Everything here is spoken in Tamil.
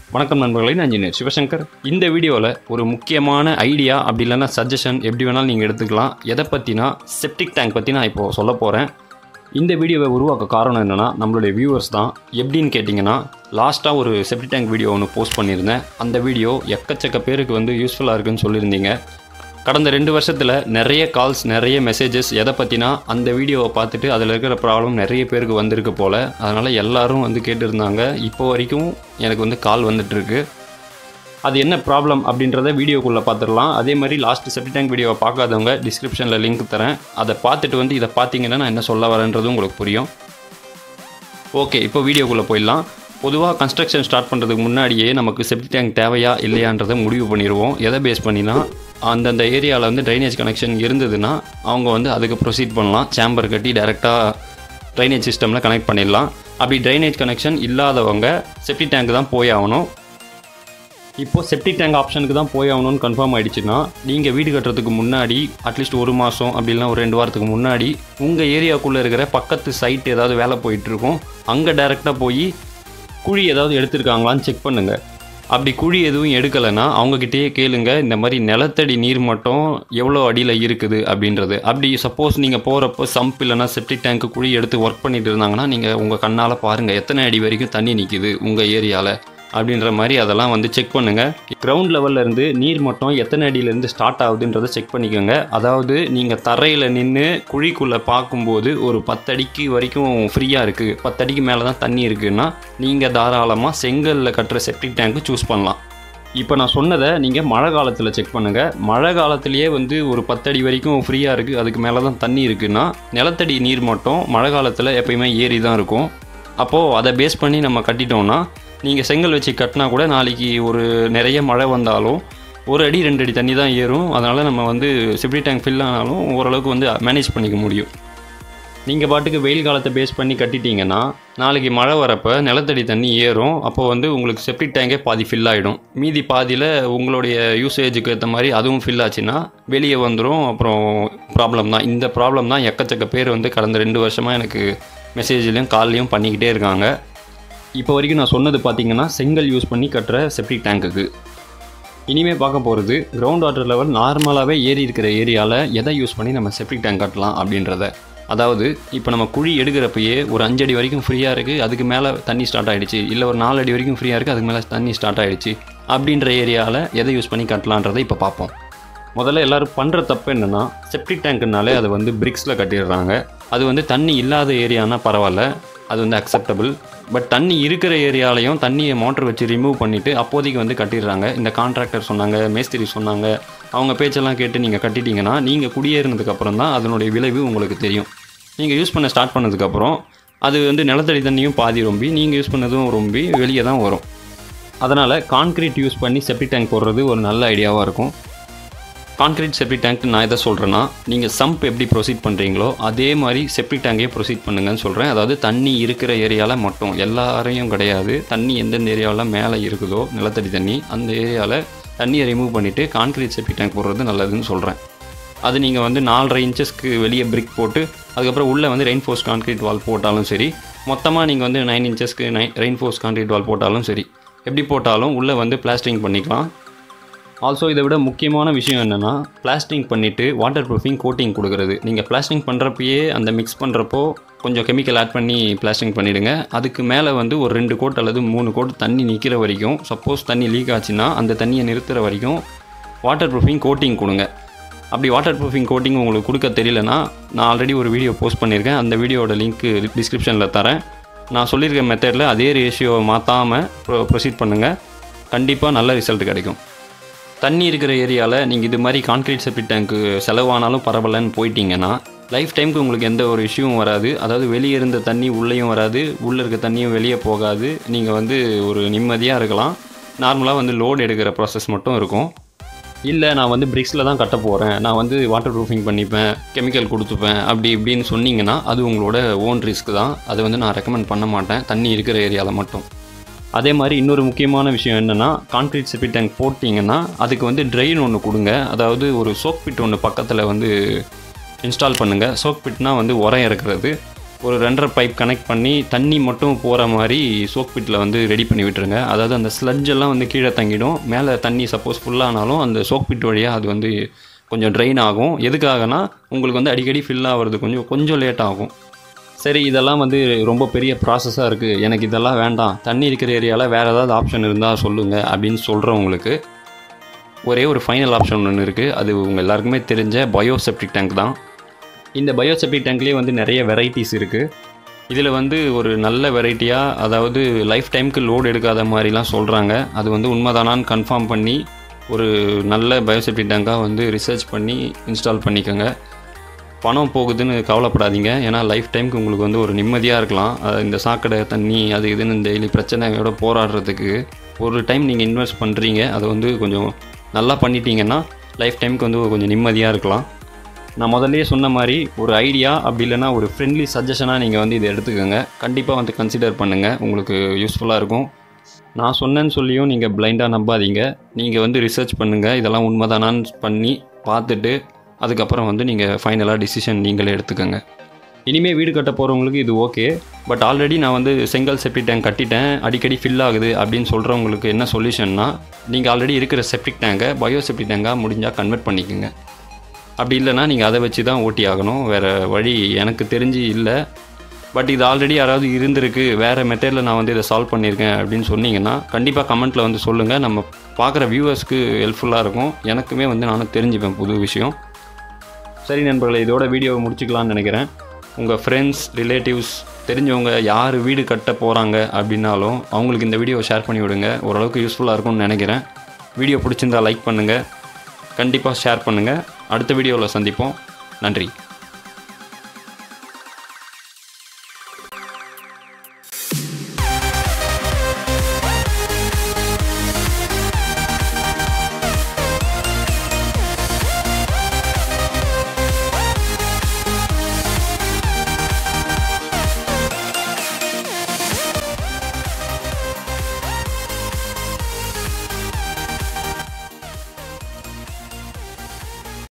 வணக்கம் நண்பர்களே நான் இன்ஜினியர் சிவசங்கர் இந்த வீடியோவில் ஒரு முக்கியமான ஐடியா அப்படி இல்லைன்னா சஜஷன் எப்படி வேணாலும் நீங்கள் எடுத்துக்கலாம் எதை பற்றினா செப்டிக் டேங்க் பற்றி நான் இப்போது சொல்ல போகிறேன் இந்த வீடியோவை உருவாக்க காரணம் என்னென்னா நம்மளுடைய வியூவர்ஸ் தான் எப்படின்னு கேட்டிங்கன்னா லாஸ்ட்டாக ஒரு செப்டிக் டேங்க் வீடியோ ஒன்று போஸ்ட் பண்ணியிருந்தேன் அந்த வீடியோ எக்கச்சக்க பேருக்கு வந்து யூஸ்ஃபுல்லாக இருக்குன்னு சொல்லியிருந்தீங்க கடந்த ரெண்டு வருஷத்தில் நிறைய கால்ஸ் நிறைய மெசேஜஸ் எதை பற்றினா அந்த வீடியோவை பார்த்துட்டு அதில் இருக்கிற ப்ராப்ளம் நிறைய பேருக்கு வந்திருக்கு போல் அதனால் எல்லாரும் வந்து கேட்டிருந்தாங்க இப்போ வரைக்கும் எனக்கு வந்து கால் வந்துட்டுருக்கு அது என்ன ப்ராப்ளம் அப்படின்றத வீடியோக்குள்ளே பார்த்துடலாம் அதே மாதிரி லாஸ்ட் செப்டி டேங்க் வீடியோவை பார்க்காதவங்க டிஸ்கிரிப்ஷனில் லிங்க் தரேன் அதை பார்த்துட்டு வந்து இதை பார்த்தீங்கன்னா நான் என்ன சொல்ல வரேன்றது உங்களுக்கு புரியும் ஓகே இப்போ வீடியோக்குள்ளே போயிடலாம் பொதுவாக கன்ஸ்ட்ரக்ஷன் ஸ்டார்ட் பண்ணுறதுக்கு முன்னாடியே நமக்கு செப்டி டேங்க் தேவையா இல்லையான்றதை முடிவு பண்ணிடுவோம் எதை பேஸ் பண்ணினா அந்தந்த ஏரியாவில் வந்து ட்ரைனேஜ் கனெக்ஷன் இருந்ததுன்னா அவங்க வந்து அதுக்கு ப்ரொசீட் பண்ணலாம் சேம்பர் கட்டி டைரெக்டாக ட்ரைனேஜ் சிஸ்டமில் கனெக்ட் பண்ணிடலாம் அப்படி ட்ரைனேஜ் கனெக்ஷன் இல்லாதவங்க செப்டி டேங்க் தான் போய் ஆகணும் இப்போ செப்டி டேங்க் ஆப்ஷனுக்கு தான் போய் ஆகணும்னு கன்ஃபார்ம் ஆயிடுச்சுன்னா நீங்கள் வீடு கட்டுறதுக்கு முன்னாடி அட்லீஸ்ட் ஒரு மாதம் அப்படி இல்லைனா ஒரு ரெண்டு வாரத்துக்கு முன்னாடி உங்கள் ஏரியாக்குள்ளே இருக்கிற பக்கத்து சைட் ஏதாவது வேலை போயிட்டுருக்கும் அங்கே டைரெக்டாக போய் குழி ஏதாவது எடுத்திருக்காங்களான்னு செக் பண்ணுங்கள் அப்படி குழி எதுவும் எடுக்கலைன்னா அவங்கக்கிட்டேயே கேளுங்க இந்த மாதிரி நிலத்தடி நீர் மட்டம் எவ்வளோ அடியில் இருக்குது அப்படின்றது அப்படி சப்போஸ் நீங்கள் போகிறப்போ சம்ப் இல்லைனா செப்டிக் டேங்க்கு குழி எடுத்து ஒர்க் பண்ணிட்டு இருந்தாங்கன்னா நீங்கள் உங்கள் கண்ணால் பாருங்கள் எத்தனை அடி வரைக்கும் தண்ணி நிற்கிது உங்கள் ஏரியாவில் அப்படின்ற மாதிரி அதெல்லாம் வந்து செக் பண்ணுங்கள் கிரவுண்ட் லெவல்ல இருந்து நீர் மட்டம் எத்தனை அடியிலேருந்து ஸ்டார்ட் ஆகுதுன்றதை செக் பண்ணிக்கோங்க அதாவது நீங்கள் தரையில் நின்று குழிக்குள்ளே பார்க்கும்போது ஒரு பத்தடிக்கு வரைக்கும் ஃப்ரீயாக இருக்குது பத்தடிக்கு மேலே தான் தண்ணி இருக்குன்னா நீங்கள் தாராளமாக செங்கல்ல கட்டுற செப்டிக் டேங்க்கு சூஸ் பண்ணலாம் இப்போ நான் சொன்னதை நீங்கள் மழை காலத்தில் செக் பண்ணுங்கள் மழை காலத்திலேயே வந்து ஒரு பத்தடி வரைக்கும் ஃப்ரீயாக இருக்குது அதுக்கு மேலே தான் தண்ணி இருக்குன்னா நிலத்தடி நீர் மட்டம் மழை காலத்தில் எப்பயுமே ஏறி தான் இருக்கும் அப்போது அதை பேஸ் பண்ணி நம்ம கட்டிட்டோம்னா நீங்கள் செங்கல் வச்சு கட்டினா கூட நாளைக்கு ஒரு நிறைய மழை வந்தாலும் ஒரு அடி ரெண்டு அடி தண்ணி தான் ஏறும் அதனால் நம்ம வந்து செப்டி டேங்க் ஃபில் ஆனாலும் ஓரளவுக்கு வந்து மேனேஜ் பண்ணிக்க முடியும் நீங்கள் பாட்டுக்கு வெயில் காலத்தை பேஸ் பண்ணி கட்டிட்டீங்கன்னா நாளைக்கு மழை வரப்போ நிலத்தடி தண்ணி ஏறும் அப்போ வந்து உங்களுக்கு செப்டிக் டேங்கே பாதி ஃபில் ஆகிடும் மீதி பாதியில் உங்களுடைய யூசேஜுக்கு ஏற்ற மாதிரி அதுவும் ஃபில் ஆச்சுன்னா வெளியே வந்துடும் அப்புறம் ப்ராப்ளம் தான் இந்த ப்ராப்ளம் தான் எக்கச்சக்க பேர் வந்து கடந்த ரெண்டு வருஷமாக எனக்கு மெசேஜ்லேயும் கால்லையும் பண்ணிக்கிட்டே இருக்காங்க இப்போ வரைக்கும் நான் சொன்னது பார்த்தீங்கன்னா செங்கல் யூஸ் பண்ணி கட்டுற செப்டிக் டேங்க்குக்கு இனிமேல் பார்க்க போகிறது கிரவுண்ட் வாட்டர் லெவல் நார்மலாகவே ஏறி இருக்கிற ஏரியாவில் எதை யூஸ் பண்ணி நம்ம செப்டிக் டேங்க் கட்டலாம் அப்படின்றத அதாவது இப்போ நம்ம குழி எடுக்கிறப்பயே ஒரு அஞ்சு அடி வரைக்கும் ஃப்ரீயாக இருக்குது அதுக்கு மேலே தண்ணி ஸ்டார்ட் ஆகிடுச்சு இல்லை ஒரு நாலு அடி வரைக்கும் ஃப்ரீயாக இருக்குது அதுக்கு மேலே தண்ணி ஸ்டார்ட் ஆகிடுச்சு அப்படின்ற ஏரியாவில் எதை யூஸ் பண்ணி கட்டலான்றதை இப்போ பார்ப்போம் முதல்ல எல்லோரும் பண்ணுற தப்பு என்னென்னா செப்டிக் டேங்க்குனாலே அதை வந்து பிரிக்ஸில் கட்டிடுறாங்க அது வந்து தண்ணி இல்லாத ஏரியானா பரவாயில்ல அது வந்து அக்செப்டபிள் பட் தண்ணி இருக்கிற ஏரியாலையும் தண்ணியை மோட்டர் வச்சு ரிமூவ் பண்ணிவிட்டு அப்போதைக்கு வந்து கட்டிடுறாங்க இந்த கான்ட்ராக்டர் சொன்னாங்க மேஸ்திரி சொன்னாங்க அவங்க பேச்செல்லாம் கேட்டு நீங்கள் கட்டிட்டீங்கன்னா நீங்கள் குடியேறினதுக்கப்புறம் தான் அதனுடைய விளைவு உங்களுக்கு தெரியும் நீங்கள் யூஸ் பண்ண ஸ்டார்ட் பண்ணதுக்கப்புறம் அது வந்து நிலத்தடி தண்ணியும் பாதி ரொம்பி நீங்கள் யூஸ் பண்ணதும் ரொம்பி வெளியே தான் வரும் அதனால் கான்க்ரீட் யூஸ் பண்ணி செப்டிக் டேங்க் போடுறது ஒரு நல்ல ஐடியாவாக இருக்கும் கான்க்ரீட் செப்டிக் டேங்க் நான் எதை சொல்கிறேன்னா நீங்கள் சம்ப் எப்படி ப்ரொசீட் பண்ணுறீங்களோ அதே மாதிரி செப்டிக் டேங்கே ப்ரொசீட் பண்ணுங்கன்னு சொல்கிறேன் அதாவது தண்ணி இருக்கிற ஏரியாவில் மட்டும் எல்லாரையும் கிடையாது தண்ணி எந்தெந்த ஏரியாவில் மேலே இருக்குதோ நிலத்தடி தண்ணி அந்த ஏரியாவில் தண்ணியை ரிமூவ் பண்ணிவிட்டு கான்க்ரீட் செப்டிக் டேங்க் போடுறது நல்லதுன்னு சொல்கிறேன் அது நீங்கள் வந்து நாலரை இன்ச்சஸ்க்கு வெளியே பிரிக் போட்டு அதுக்கப்புறம் உள்ளே வந்து ரெயின்ஃபோர்ஸ் கான்க்ரீட் வால் போட்டாலும் சரி மொத்தமாக நீங்கள் வந்து நைன் இன்ச்சஸ்க்கு நை ரெயின்ஃபோர்ஸ் கான்க்ரீட் வால் போட்டாலும் சரி எப்படி போட்டாலும் உள்ளே வந்து பிளாஸ்டிங் பண்ணிக்கலாம் ஆல்சோ இதை விட முக்கியமான விஷயம் என்னென்னா பிளாஸ்டிங் பண்ணிவிட்டு வாட்டர் ப்ரூஃபிங் கோட்டிங் கொடுக்குறது நீங்கள் பிளாஸ்டிங் பண்ணுறப்பயே அந்த மிக்ஸ் பண்ணுறப்போ கொஞ்சம் கெமிக்கல் ஆட் பண்ணி பிளாஸ்டிங் பண்ணிவிடுங்க அதுக்கு மேலே வந்து ஒரு ரெண்டு கோட் அல்லது மூணு கோட் தண்ணி நிற்கிற வரைக்கும் சப்போஸ் தண்ணி லீக் ஆச்சுன்னா அந்த தண்ணியை நிறுத்துகிற வரைக்கும் வாட்டர் ப்ரூஃபிங் கோட்டிங் கொடுங்க அப்படி வாட்டர் ப்ரூஃபிங் கோட்டிங் உங்களுக்கு கொடுக்க தெரியலனா நான் ஆல்ரெடி ஒரு வீடியோ போஸ்ட் பண்ணியிருக்கேன் அந்த வீடியோட லிங்க்கு டிஸ்கிரிப்ஷனில் தரேன் நான் சொல்லியிருக்க மெத்தடில் அதே ரேஷியோவை மாற்றாமல் ப்ரொ ப்ரொசீட் பண்ணுங்கள் கண்டிப்பாக நல்ல ரிசல்ட் கிடைக்கும் தண்ணி இருக்கிற ஏரியாவில் நீங்கள் இது மாதிரி கான்க்ரீட் செப்டிக் டேங்க்கு செலவானாலும் பரவாயில்லன்னு போயிட்டீங்கன்னா லைஃப் டைமுக்கு உங்களுக்கு எந்த ஒரு இஷ்யூவும் வராது அதாவது வெளியே இருந்த தண்ணி உள்ளேயும் வராது உள்ளே இருக்க தண்ணியும் வெளியே போகாது நீங்கள் வந்து ஒரு நிம்மதியாக இருக்கலாம் நார்மலாக வந்து லோடு எடுக்கிற ப்ராசஸ் மட்டும் இருக்கும் இல்லை நான் வந்து பிரிக்ஸில் தான் கட்ட போகிறேன் நான் வந்து வாட்டர் ப்ரூஃபிங் பண்ணிப்பேன் கெமிக்கல் கொடுத்துப்பேன் அப்படி இப்படின்னு சொன்னீங்கன்னா அது உங்களோட ஓன் ரிஸ்க் தான் அதை வந்து நான் ரெக்கமெண்ட் பண்ண மாட்டேன் தண்ணி இருக்கிற ஏரியாவில் மட்டும் அதே மாதிரி இன்னொரு முக்கியமான விஷயம் என்னென்னா கான்க்ரீட் செப்டிக் டேங்க் போட்டிங்கன்னா அதுக்கு வந்து ட்ரெயின் ஒன்று கொடுங்க அதாவது ஒரு சோக் பிட் ஒன்று பக்கத்தில் வந்து இன்ஸ்டால் பண்ணுங்கள் சோக் பிட்னா வந்து உரம் இறக்குறது ஒரு ரெண்டரை பைப் கனெக்ட் பண்ணி தண்ணி மட்டும் போகிற மாதிரி சோக் பிட்டில் வந்து ரெடி பண்ணி விட்டுருங்க அதாவது அந்த ஸ்லட்ஜ் எல்லாம் வந்து கீழே தங்கிடும் மேலே தண்ணி சப்போஸ் ஃபுல்லானாலும் அந்த சோக் பிட் வழியாக அது வந்து கொஞ்சம் ட்ரெயின் ஆகும் எதுக்காகனா உங்களுக்கு வந்து அடிக்கடி ஃபில் ஆகிறது கொஞ்சம் கொஞ்சம் லேட் ஆகும் சரி இதெல்லாம் வந்து ரொம்ப பெரிய ப்ராசஸாக இருக்குது எனக்கு இதெல்லாம் வேண்டாம் தண்ணி இருக்கிற ஏரியாவில் வேறு ஏதாவது ஆப்ஷன் இருந்தால் சொல்லுங்கள் அப்படின்னு சொல்கிறவங்களுக்கு ஒரே ஒரு ஃபைனல் ஆப்ஷன் ஒன்று இருக்குது அது உங்கள் எல்லாருக்குமே தெரிஞ்ச பயோசெப்டிக் டேங்க் தான் இந்த பயோசெப்டிக் டேங்க்லேயே வந்து நிறைய வெரைட்டிஸ் இருக்குது இதில் வந்து ஒரு நல்ல வெரைட்டியாக அதாவது லைஃப் டைமுக்கு லோடு எடுக்காத மாதிரிலாம் சொல்கிறாங்க அது வந்து உண்மைதானான்னு கன்ஃபார்ம் பண்ணி ஒரு நல்ல பயோசெப்டிக் டேங்காக வந்து ரிசர்ச் பண்ணி இன்ஸ்டால் பண்ணிக்கோங்க பணம் போகுதுன்னு கவலைப்படாதீங்க ஏன்னா லைஃப் டைமுக்கு உங்களுக்கு வந்து ஒரு நிம்மதியாக இருக்கலாம் அது இந்த சாக்கடை தண்ணி அது இதுன்னு டெய்லி பிரச்சனையோட போராடுறதுக்கு ஒரு டைம் நீங்கள் இன்வெஸ்ட் பண்ணுறீங்க அதை வந்து கொஞ்சம் நல்லா பண்ணிட்டீங்கன்னா லைஃப் டைமுக்கு வந்து கொஞ்சம் நிம்மதியாக இருக்கலாம் நான் முதல்லயே சொன்ன மாதிரி ஒரு ஐடியா அப்படி இல்லைன்னா ஒரு ஃப்ரெண்ட்லி சஜஷனாக நீங்கள் வந்து இதை எடுத்துக்கோங்க கண்டிப்பாக வந்து கன்சிடர் பண்ணுங்கள் உங்களுக்கு யூஸ்ஃபுல்லாக இருக்கும் நான் சொன்னேன்னு சொல்லியும் நீங்கள் பிளைண்டாக நம்பாதீங்க நீங்கள் வந்து ரிசர்ச் பண்ணுங்கள் இதெல்லாம் உண்மைதானான்னு பண்ணி பார்த்துட்டு அதுக்கப்புறம் வந்து நீங்கள் ஃபைனலாக டிசிஷன் நீங்களே எடுத்துக்கோங்க இனிமேல் வீடு கட்ட போகிறவங்களுக்கு இது ஓகே பட் ஆல்ரெடி நான் வந்து செங்கல் செப்டிக் டேங்க் கட்டிட்டேன் அடிக்கடி ஃபில் ஆகுது அப்படின்னு சொல்கிறவங்களுக்கு என்ன சொல்யூஷன்னா நீங்கள் ஆல்ரெடி இருக்கிற செப்டிக் டேங்கை பயோ செப்டிக் டேங்காக முடிஞ்சால் கன்வெர்ட் பண்ணிக்கோங்க அப்படி இல்லைன்னா நீங்கள் அதை வச்சு தான் ஓட்டி ஆகணும் வேறு வழி எனக்கு தெரிஞ்சு இல்லை பட் இது ஆல்ரெடி யாராவது இருந்திருக்கு வேறு மெத்தடில் நான் வந்து இதை சால்வ் பண்ணியிருக்கேன் அப்படின்னு சொன்னீங்கன்னா கண்டிப்பாக கமெண்ட்டில் வந்து சொல்லுங்கள் நம்ம பார்க்குற வியூவர்ஸ்க்கு ஹெல்ப்ஃபுல்லாக இருக்கும் எனக்குமே வந்து நானும் தெரிஞ்சுப்பேன் புது விஷயம் சரி நண்பர்களே இதோட வீடியோவை முடிச்சுக்கலாம்னு நினைக்கிறேன் உங்கள் ஃப்ரெண்ட்ஸ் ரிலேட்டிவ்ஸ் தெரிஞ்சவங்க யார் வீடு கட்ட போகிறாங்க அப்படின்னாலும் அவங்களுக்கு இந்த வீடியோவை ஷேர் பண்ணி விடுங்க ஓரளவுக்கு யூஸ்ஃபுல்லாக இருக்கும்னு நினைக்கிறேன் வீடியோ பிடிச்சிருந்தா லைக் பண்ணுங்கள் கண்டிப்பாக ஷேர் பண்ணுங்கள் அடுத்த வீடியோவில் சந்திப்போம் நன்றி